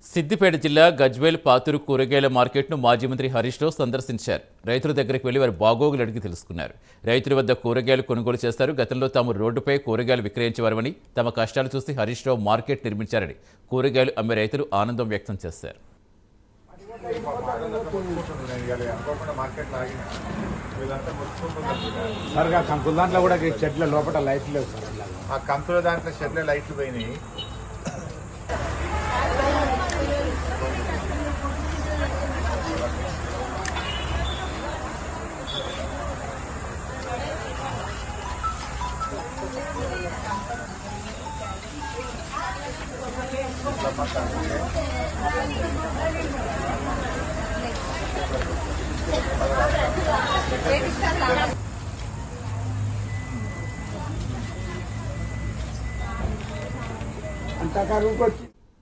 సిద్దిపేట జిల్లా గజ్వేల్ పాతూరు కూరగాయల మార్కెట్ను మాజీ మంత్రి హరీష్ రావు సందర్శించారు రైతుల దగ్గరికి వెళ్లి వారి బాగోగులు అడిగి తెలుసుకున్నారు రైతుల వద్ద కూరగాయలు కొనుగోలు చేస్తారు గతంలో తాము రోడ్డుపై కూరగాయలు విక్రయించేవారని తమ కష్టాలు చూసి హరీష్ రావు మార్కెట్ నిర్మించారని కూరగాయలు అమ్మే రైతులు ఆనందం వ్యక్తం చేశారు సార్ ఆ కంకుల దాంట్లో కూడా ఈ చెట్ల లోపల లైట్లు లేవు సార్ ఇలాగ. ఆ కంకుల దాంట్లో షెడ్ల లైట్లు పోయినాయి అంతా కరువుకొచ్చి